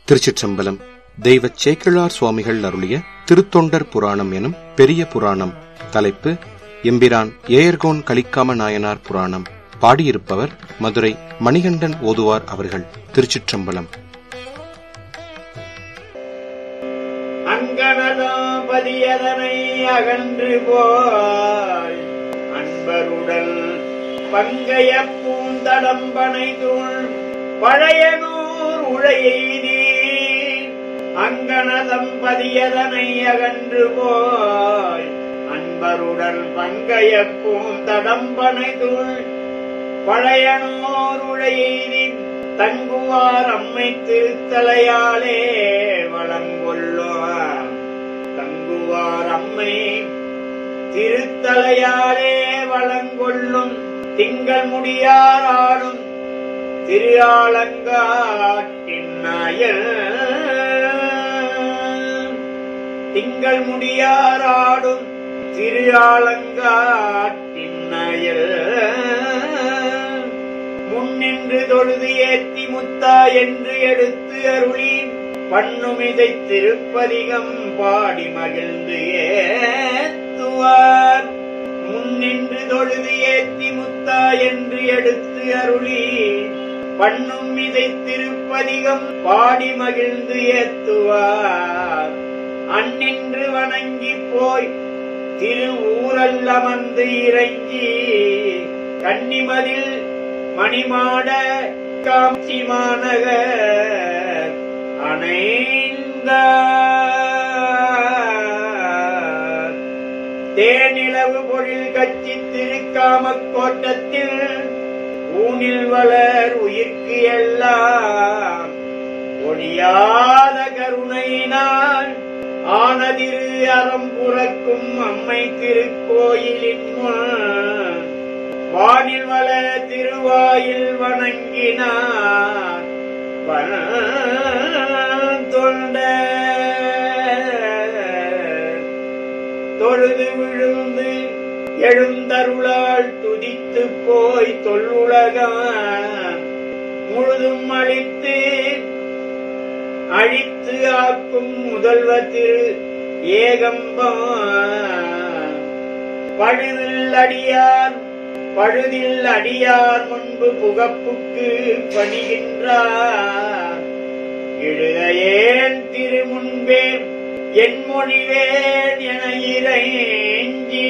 திருச்சிற்றம்பலம் தெய்வ சேக்கிழார் சுவாமிகள் அருளிய திருத்தொண்டர் புராணம் எனும் பெரிய புராணம் தலைப்பு எம்பிரான் ஏயர்கோன் கலிக்காம நாயனார் புராணம் பாடியிருப்பவர் மதுரை மணிகண்டன் ஓதுவார் அவர்கள் திருச்சிற்றம்பலம் அங்கனதாம் பதியதனை அகன்று போய் அன்பருடன் பங்கைய பூந்தடம்பனை தூள் பழையனூர் உழையெய்தி அங்கனதம் பதியதனை அகன்று போய் அன்பருடன் பங்கைய பூந்தடம்பனை தூள் பழையனோர் உழையெய்தி தங்குவார் அம்மை திருத்தலையாலே வளங்கொள்ளும் தங்குவார் அம்மை திருத்தலையாலே வளங்கொள்ளும் திங்கள் முடியார் ஆடும் திரு ஆலங்காட்டின் நாயல் திங்கள் முடியார் ஆடும் திரு ஆலங்காட்டின் நாயல் முன்னின்று தொழுது ஏத்தி முத்தா என்று எடுத்து அருளி பண்ணுமிதை திருப்பதிகம் பாடி மகிழ்ந்து ஏத்துவார் முன்னின்று தொழுது ஏத்தி முத்தா என்று எடுத்து அருளி பண்ணும் இதை திருப்பதிகம் பாடி மகிழ்ந்து ஏத்துவார் அந்நின்று வணங்கி போய் திரு ஊரல் அமர்ந்து இறங்கி கன்னிமதில் மணிமாட காட்சி மாநகர் அணைந்த தேனிலவு பொழில் கட்சி திருக்காமக் கோட்டத்தில் ஊனில் வளர் உயிர்க்கு எல்லாம் ஒழியாத கருணையினால் ஆனதிரு அறம்புறக்கும் அம்மை திருக்கோயிலின் முன் வானில் வள திருவாயில் வணங்கினார் தொண்ட தொழுது விழுந்து எழுந்தருளால் துதித்து போய் தொல்லுலகம் முழுதும் அழித்து அழித்து ஆக்கும் முதல்வ திரு ஏகம்பம் பழுதில் அடியார் பழுதில் அடியார் முன்பு புகப்புக்கு பணிகின்றார் எழுதையேன் திருமுன்பே என் மொழிவேன் என இறைஞ்சி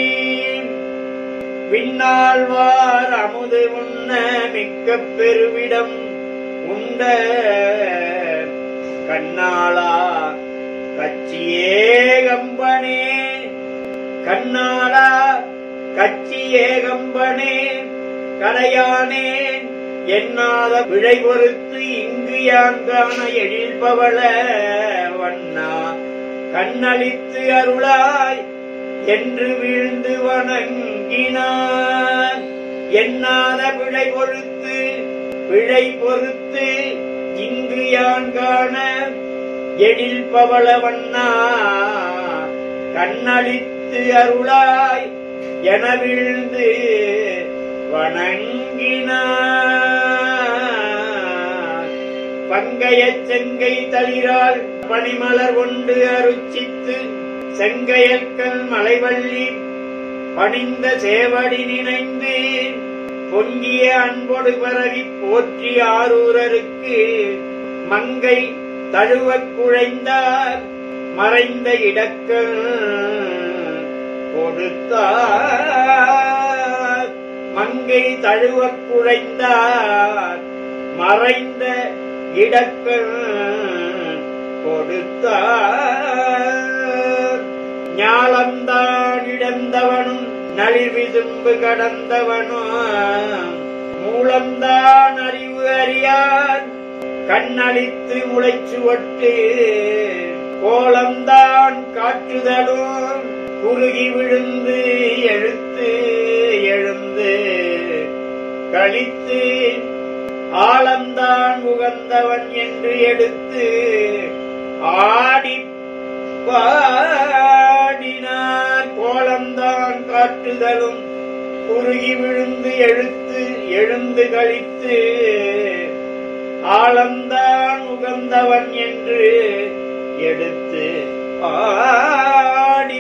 விண்ணாழ்வார் அமுது உண்ண மிக்க பெருவிடம் உண்ட கண்ணாளா கச்சியே கம்பனே கண்ணாளா கச்சி ஏகம்பனே கரையானே எண்ணாத விழை பொறுத்து இங்கு யாங்கான எழில்பவள வண்ணா கண்ணளித்து அருளாய் என்று வீழ்ந்து வணங்கினார் எண்ணாத பிழை பொறுத்து பிழை பொறுத்து இங்கு யாங்கான எழில் பவள வண்ணா கண்ணளித்து அருளாய் என வீழ்ந்து வணங்கினார் பங்கைய செங்கை தளிரால் பனிமலர் கொண்டு அருச்சித்து செங்கையற்கல் மலைவள்ளி பணிந்த சேவடி நினைந்து பொங்கிய அன்பொடு பரவி போற்றி ஆரூரருக்கு மங்கை தழுவக் குழைந்தார் மறைந்த இடக்கள் கொடுத்தார் மங்கை தழுவக் குழைந்தார் மறைந்த இடக்கள் கொடுத்தார் ஞாலந்தான் இடந்தவனும் நலிவிதும்பு கடந்தவனும் மூலம்தான் அறிவு அறியார் கண்ணளித்து முளைச்சுவட்டு கோலம்தான் காட்டுதலும் குறுகி விழுந்து எழுத்து எழுந்து கழித்து ஆழந்தான் உகந்தவன் என்று எடுத்து ஆடி பாடினார் கோலம்தான் காட்டுதலும் குறுகி விழுந்து எழுத்து எழுந்து கழித்து ஆழந்தான் உகந்தவன் என்று எடுத்து ஆடி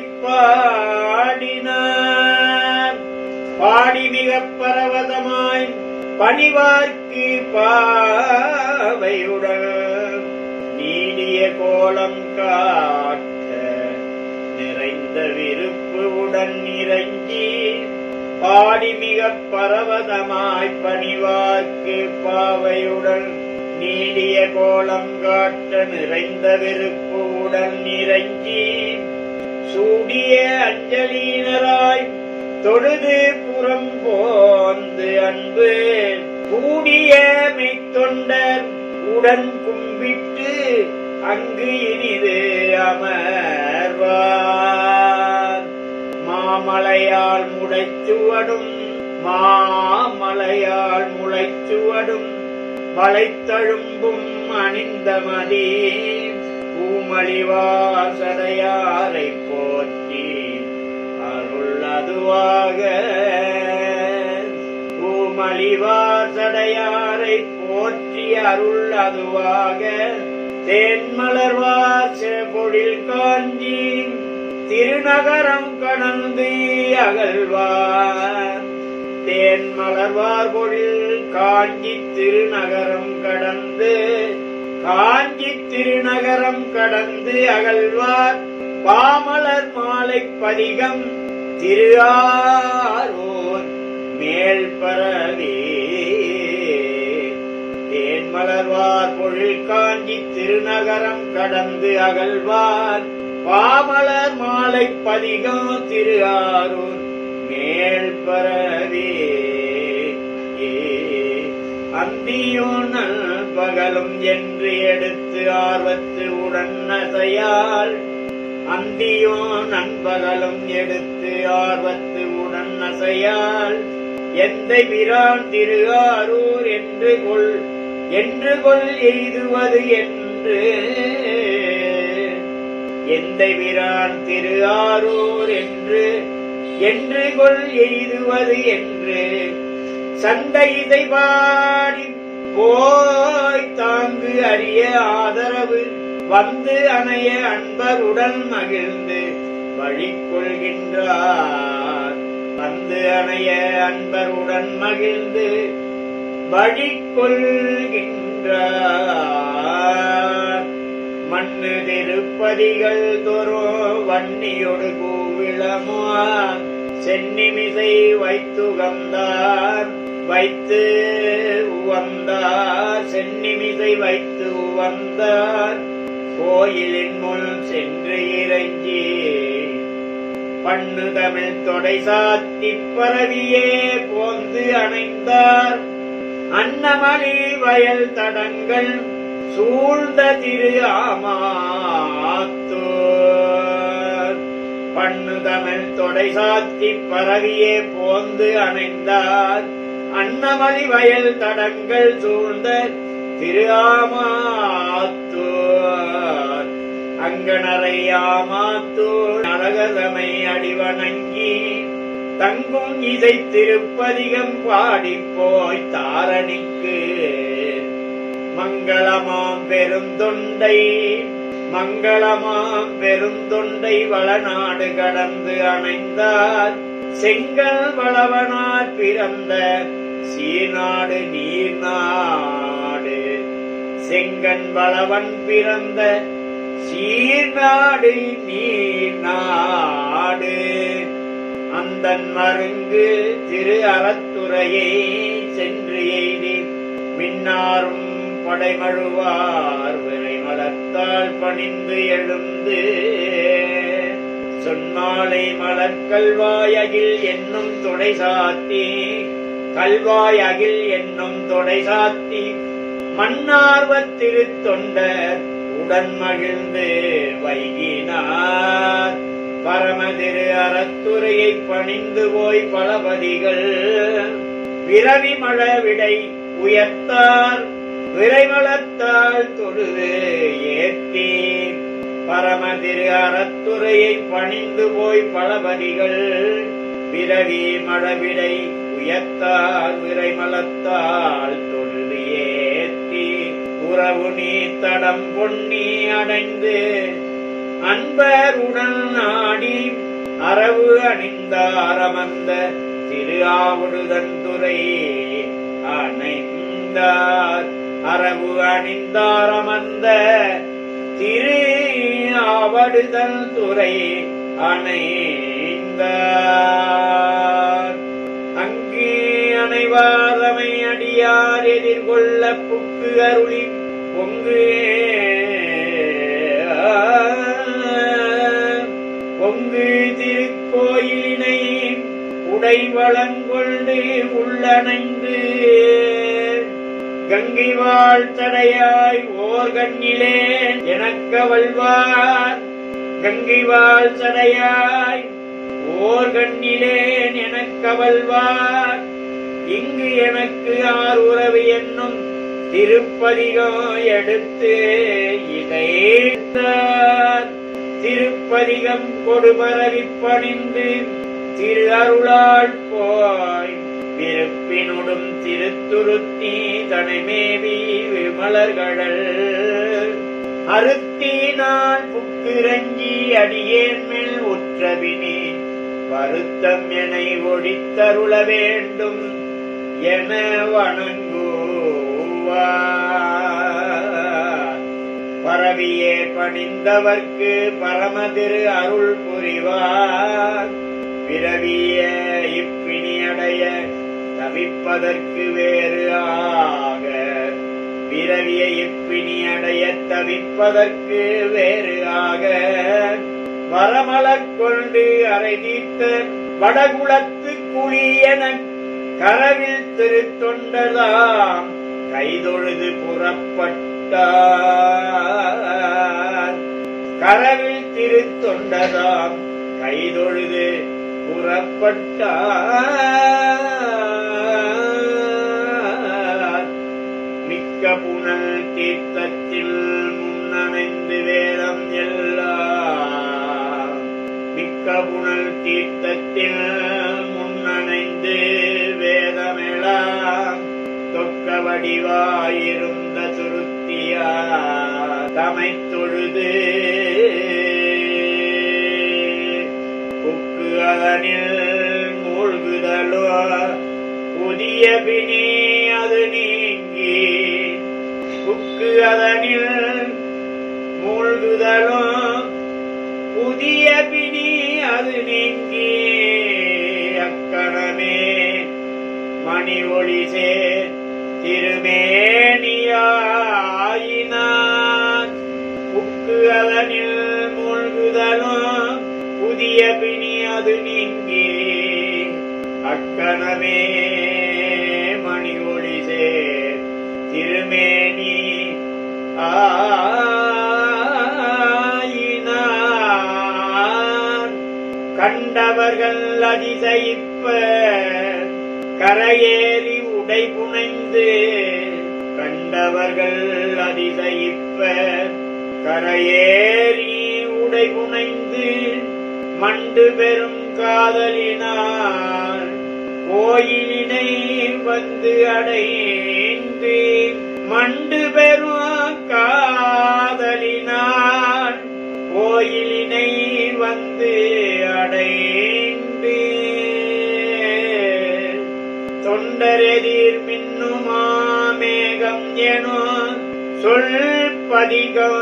பாடினார் பாடி மிகப் பரவதமாய் பணிவார்க்கு பாவையுடன் நீடிய கோலம் காட்ட நிறைந்த விருப்பு உடன் இறங்கி பாடி மிகப் பரவதமாய் பணிவார்க்கு பாவையுடன் நீடிய கோலம் காட்ட நிறைந்த விருப்பு உடன் இறங்கி சூடிய அஞ்சலியினராய் தொழுது புறம் போந்து அன்பு கூடிய மெய்த்தொண்டர் உடன் கும்பிட்டு அங்கு இனிது அமர்வார் மாமலையால் முளைச்சுவடும் மாமலையால் முளைச்சுவடும் வளைத்தழும்பும் அணிந்த மதி பூமலிவாசடையாரை போற்றி அருள் அதுவாக பூமலிவாசடையாரை போற்றி அருள் அதுவாக தேன்மலர்வாச பொழில் காஞ்சி திருநகரம் கடந்து அகழ்வார் தேன்மலர்வார் பொழில் காஞ்சி திருநகரம் கடந்து காஞ்சி திருநகரம் கடந்து அகழ்வார் பாமலர் மாலை பதிகம் திரு ஆரூர் மேல் பரவே தேன்மலர்வார் பொழில் காஞ்சி திருநகரம் கடந்து அகழ்வார் பாமலர் மாலை பதிகம் திரு ஆரூர் மேல் பரவே அந்தியும் பகலும் என்று எடுத்து ஆர்வத்து உடன் அசையால் அந்தியோ நண்பகலும் எடுத்து ஆர்வத்து உடன் அசையால் எந்த பிரான் திரு ஆரூர் என்று கொள் என்று கொள் எய்துவது என்று எந்த பிரான் திரு ஆரூர் என்று என்று கொள் எய்துவது என்று சண்டை இதை பாடி போய் தாங்கு அறிய ஆதரவு வந்து அணைய அன்பருடன் மகிழ்ந்து வழி கொள்கின்றார் வந்து அணைய அன்பருடன் மகிழ்ந்து வழி கொள்கின்றார் மண்ணு திருப்பதிகள் தொரோ வன்னியொடு கூவிளமோ சென்னிமிசை வைத்துகந்தார் வைத்து உவந்தார் சென்னிமிசை வைத்து உவந்தார் கோயிலின் முன் சென்று இறங்கி பண்ணு தமிழ் தொடை சாத்தி பரவியே போந்து அணைந்தார் அன்னமணி வயல் தடங்கள் சூழ்ந்த திரு ஆமாத்தோர் பண்ணு தமிழ் தொடை சாத்தி பரவியே போந்து அணைந்தார் அன்னமணி வயல் தடங்கள் சூழ்ந்த திரு ஆமாத்தோர் அங்கனரை ஆமாத்தோர் அழகதமை அடிவணங்கி தங்கும் இசை திருப்பதிகம் பாடிப் போய் தாரணிக்கு மங்களமாம் பெருந்தொண்டை மங்களமாம் பெருந்தொண்டை வளநாடு கடந்து அணைந்தார் செங்கல் வளவனார் பிறந்த சீநாடு நீர்நாடு செங்கன் வளவன் பிறந்த சீர்நாடு நீர்நாடு அந்தன் மருங்கு திரு அறத்துறையை சென்று எய்தி மின்னாரும் படைமழுவார் விரை மலர்த்தால் பணிந்து எழுந்து சொன்னாலை மலர் கல்வாயகில் என்னும் தொடை சாத்தி கல்வாயகில் என்னும் தொடை சாத்தி மன்னார்வத் திருத்தொண்டர் உடன் மகிழ்ந்து வைகினார் பரமதிரு அறத்துறையை பணிந்து போய் பலபதிகள் விரவி மழவிடை உயர்த்தார் விரைவளத்தால் தொழுது ஏத்தி பரமதிரு அறத்துறையை பணிந்து போய் பலபதிகள் விரவி மழவிடை உயர்த்தால் விரைமலத்தால் தொழுது ஏத்தி உறவு நீ தடம் பொன்னி அடைந்து அன்பருடன் நாடி அரவு அணிந்தாரமந்த திரு ஆவுடுதன் துறை அணைந்தார் அரவு அணிந்தாரமந்த திரு ஆவடுதல் துறை அணைந்தார் அங்கே அனைவாதமை அடியார் எதிர்கொள்ள புக்கு அருளி பொங்கு பொங்கு திருக்கோயிலினை உடை வளங்கொண்டு உள்ளணைந்து கங்கை வாழ் தடையாய் ஓர் கண்ணிலே எனக்கவள்வார் கங்கை வாழ் தடையாய் ஓர் கண்ணிலேன் எனக்கவள்வார் இங்கு எனக்கு ஆர் உறவு என்னும் திருப்பதிகம் எடுத்து இதை திருப்பதிகம் கொடுபரவி பணிந்து திரு அருளாள் போய் விருப்பினுடும் திருத்துருத்தி தனைமேவி விமலர்கடல் அருத்தினால் புக்கிறஞ்சி அடியேன் மேல் உற்றபினே வருத்தம் என ஒழித்தருள வேண்டும் என வணங்குவார் பரவியே பணிந்தவர்க்கு பரமதிரு அருள் புரிவார் பிறவிய இப்பிணியடைய தவிப்பதற்கு வேறு ஆக பிறவிய இப்பிணியடைய தவிப்பதற்கு வேறு ஆக வரமலக் கொண்டு அரை தீர்த்த வடகுலத்து குழி என கரவில் திருத்தொண்டதாம் கைதொழுது புறப்பட்டார் கரவில் திருத்தொண்டதாம் கைதொழுது புறப்பட்டார் மிக்க புனல் தீர்த்தத்தில் முன்னணைந்து வேதம் எல்லாம் மிக்க புனல் தீர்த்தத்தில் முன்னணைந்து வேதமெல்லாம் தொக்க வடிவாயிருந்த துருத்தியா தமை தொழுது புக்கு அதனில் மூழ்குதலோ புதிய பிணி அது நீங்கி புக்கு அதனில் மூழ்குதலோ புதிய பிணி அது நீங்கி அக்கணமே மணி ஒளி சேர் திருமேனியாயினான் புக்கு அதனில் மூழ்குதலும் புதிய பிணி அது நீங்கி அக்கணமே மணி ஒளி சேர் திருமேனி ஆயினான் கண்டவர்கள் அதிசயிப்ப கரையேறி உடை புனைந்து கண்டவர்கள் அதிசயிப்ப கரையேறி உடை புனைந்து மண்டு பெரும் காதலினார் கோயிலினை வந்து அடைந்து மண்டு பெரும் காதலினார் கோயிலினை வந்து அடைந்து தொண்டரெதிர் மின்னுமா மேகம் எனோ சொல் பதிகம்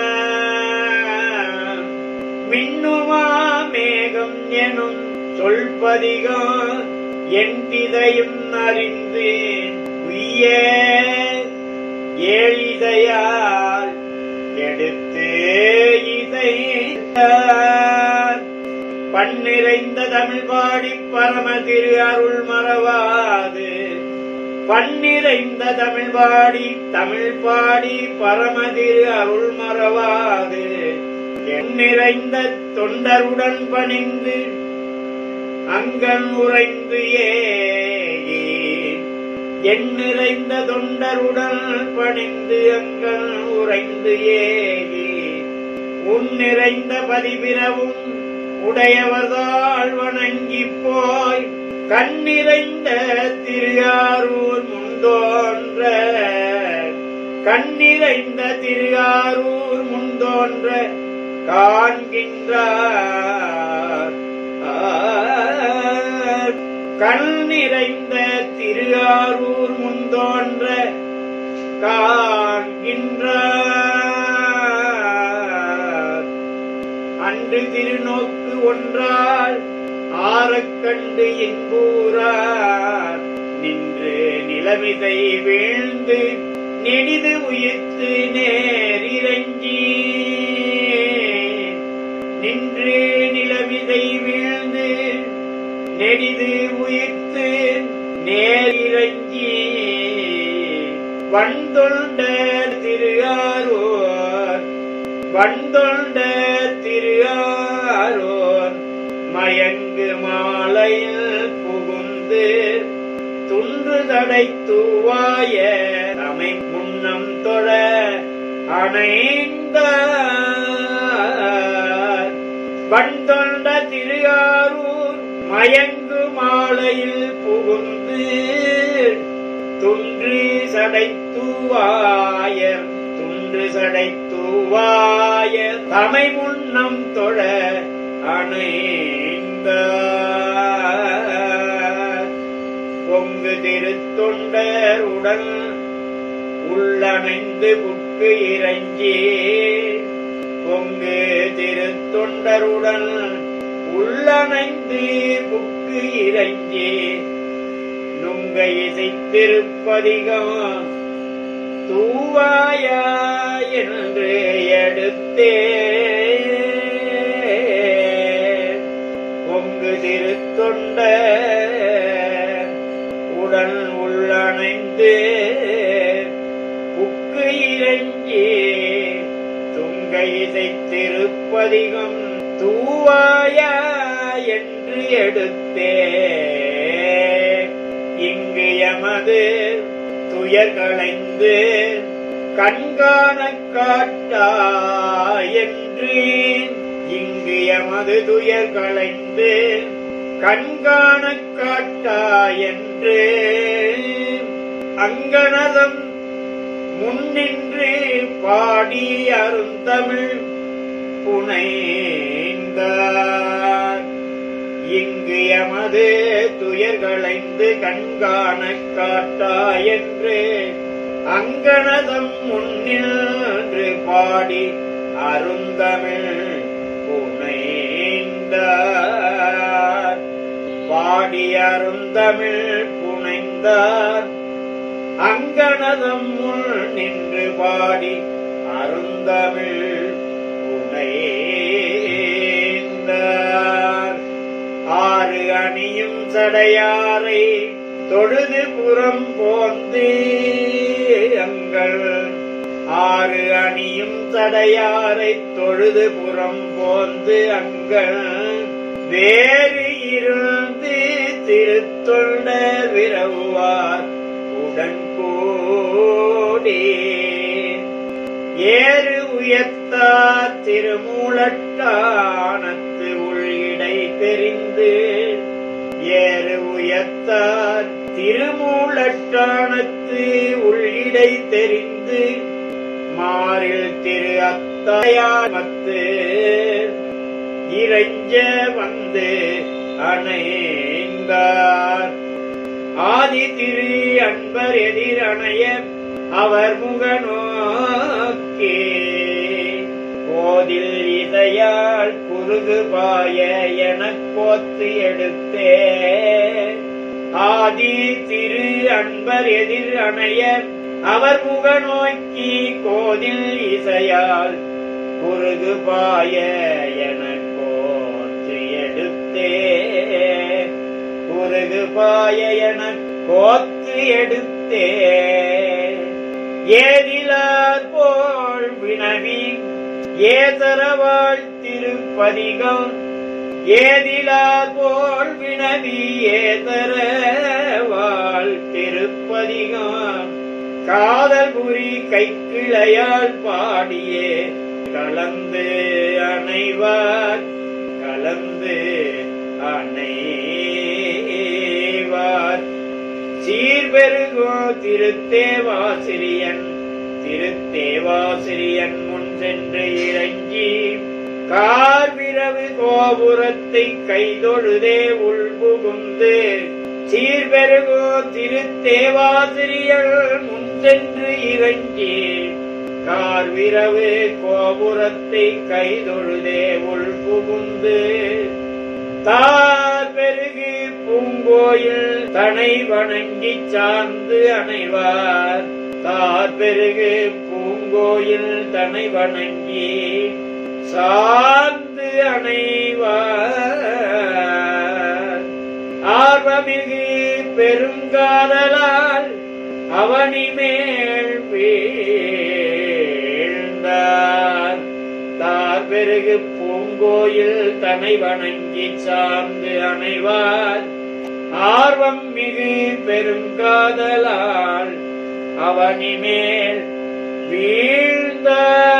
மின்னுமா மேகம் எனும் சொல்பதிகம் என் திதையும் அறிந்து உய்ய ஏழிதையால் எடுத்து இதை பன்னிறைந்த தமிழ் பாடி பரம திரு அருள் மறவாது பன்னிறைந்த தமிழ் பாடி தமிழ் பாடி பரம திரு அருள் மறவாது எண்ணிறைந்த தொண்டருடன் பணிந்து அங்கன் உறைந்து ஏகி எண்ணிறைந்த தொண்டருடன் பணிந்து அங்கன் உறைந்து ஏகி உன் நிறைந்த பதிபிறவும் உடையவர்தாள் வணங்கி போய் கண்ணிறைந்த திருயாரூர் முந்தோன்ற கண்ணிறைந்த திருஆரூர் முன்தோன்ற காண்கின்றார் ஆர். கண் நிறைந்த திருஆரூர் முன்தோன்ற காண்கின்றார் அன்று திருநோக்கு ஒன்றால் ஆறக்கண்டு இன்பூரார் நின்று நிலமிதை வீழ்ந்து நெடிது உயிர்த்து நேரிரஞ்சி நின்று நிலமிதை வீழ்ந்து நெடிது உயிர்த்து நேரிரஞ்சி வந்தொண்ட திருஆரோர் வந்தொண்ட திருஆரோர் மயங்கு மாலையில் புகுந்து துன்று தடை தூவாய தமை முன்னம் தொழ அணைந்த வந்தொண்ட திருஆரூர் மயங்கு மாலையில் புகுந்து துன்று சடை தூவாய துன்று சடை தூவாய தமை முன்னம் தொழ அணைந்த பொங்கு திருத்தொண்டர் உடல் உள்ளணைந்து புக்கு இறஞ்சி பொங்கு திருத்தொண்டருடன் உள்ளணைந்து புக்கு இறஞ்சி நுங்க இசைத்திருப்பதிகம் தூவாயா என்று எடுத்தே பொங்கு திருத்தொண்ட உடன் உள்ளணைந்து புக்கு இறங்கி துங்க இசை திருப்பதிகம் தூவாயா என்று எடுத்தே இங்கு எமது துயர்களைந்து கண்காண காட்டா என்று இங்கு எமது துயர்களைந்து கண்காண காட்டா என்று அங்கனதம் முன்னின்று பாடி அருந்தமிழ் புனைந்தார் இங்கு எமது துயர்களைந்து கண்காண காட்டா என்று அங்கனதம் முன்னின்று பாடி அருந்தமிழ் புனைந்தார் பாடி அருந்தமிழ் புனைந்தார் அங்கனதம் முன் நின்று பாடி அருந்தமிழ் புனைந்தார் ஆறு அணியும் சடையாரை தொழுது புறம் போந்து அங்கள் ஆறு அணியும் சடையாரை தொழுது புறம் போந்து அங்கள் வேறு இருந்து திருத்தொண்ட விரவுவார் உடன் கூடி ஏறு உயர்த்தார் திருமூலட்டானத்து உள்ளிடை தெரிந்து ஏறு உயர்த்தார் திருமூலட்டானத்து உள்ளிடை தெரிந்து மாறில் திரு அத்தாயாமத்து இறைஞ்ச வந்து அணைந்தார் ஆதி திரு அன்பர் எதிர் அணைய அவர் முகநோக்கே கோதில் இசையால் குருகு பாய எனக் கோத்து எடுத்தே ஆதி திரு அன்பர் எதிர் அணைய அவர் முகநோக்கி கோதில் இசையால் குருகு பாய எனக் கோத்து எடுத்தே குருகு பாய எனக் கோத்து எடுத்தே ஏதிலார் போல் வினவி ஏதரவாழ் திருப்பதிகம் ஏதிலார் போல் வினவி ஏதரவாழ் திருப்பதிகம் காதல் புரி கைக்கிளையால் பாடியே கலந்து அணைவார் கலந்து அணைவார் சீர்பெருகோ திருத்தேவாசிரியன் திருத்தேவாசிரியன் முன் சென்று இறங்கி கார்விரவு கோபுரத்தை கைதொழுதே உள்புகுந்து சீர்பெருகோ திருத்தேவாசிரியர் முன் சென்று இறங்கி கார்விரவு கோபுரத்தை கைதொழுதே உள்புகுந்து தார் பெருகு பூங்கோயில் தனை வணங்கி சார்ந்து அணைவார் தார் பெருகு பூங்கோயில் தனை வணங்கி சார்ந்து அணைவார் ஆர்வமிகு பெருங்காதலால் அவனி மேல் வீழ்ந்தார் தார் பெருகு பூங்கோயில் தனை வணங்கி சார்ந்து அணைவார் ஆர்வம் மிகு பெருங்காதலால் அவனி மேல் வீழ்ந்த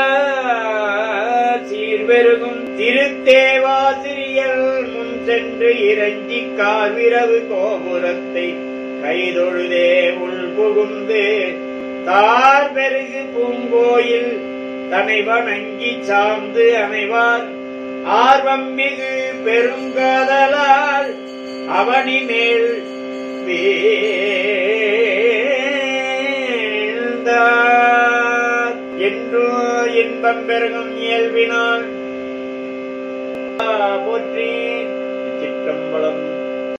சீர்பெருகும் திருத்தேவாசிரியல் முன் சென்று இறங்கி காவிரவு கோபுரத்தை கைதொழுதே உள்புகுந்து தார் பெருகு பூங்கோயில் தனை வணங்கி சார்ந்து அணைவார் ஆர்வம் மிகு பெருங்கதலால் அவனி மேல் வீழ்ந்தார் என்றோ இன்பம் பெருகும் இயல்பினால் போற்றி